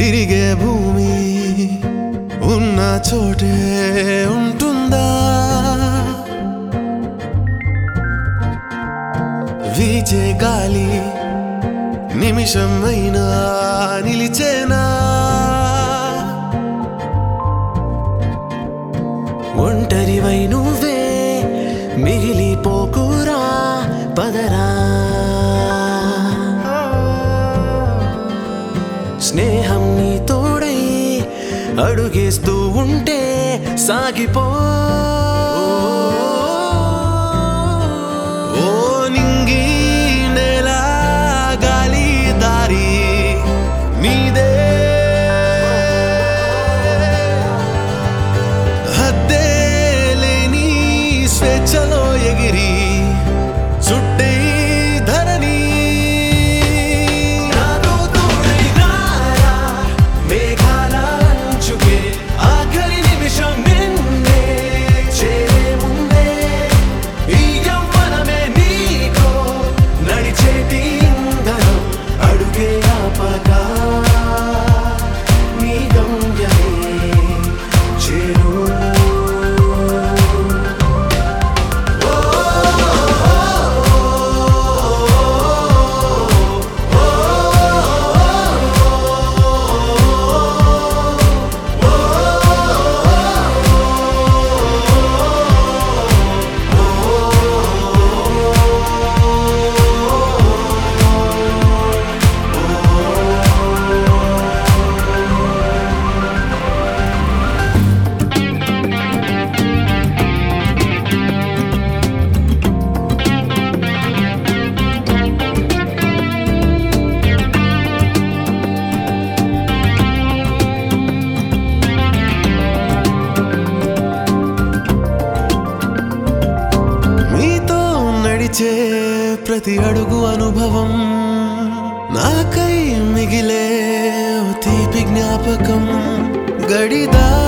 తిరిగే భూమి ఉన్న చోటే ఉంటుందా వీచే గాలి నిమిషం అయినా నిలిచేనా ఒంటరివై నువ్వే మిగిలిపోకురా పదరా స్నేహం నీ తోడై అడుగేస్తూ ఉంటే సాగిపో ఓ నింగి నేల గాలి దారి నీదే హద్దే లేని స్వేచ్ఛలో ఎగిరి చుట్టే ధరణి నాతో తోడై రారా, మేఘాల అంచుకే ఆఖరి నిమిషం నిన్నే చేరే ముందే ఈ యవ్వనమే నీకో నడిచేటి ఇంధనం అడుగే ఆపగా నీ గమ్యమే చేరు మీతో నడిచే ప్రతి అడుగు అనుభవం నాకై మిగిలే ఓ తీపి జ్ఞాపకం గడిదా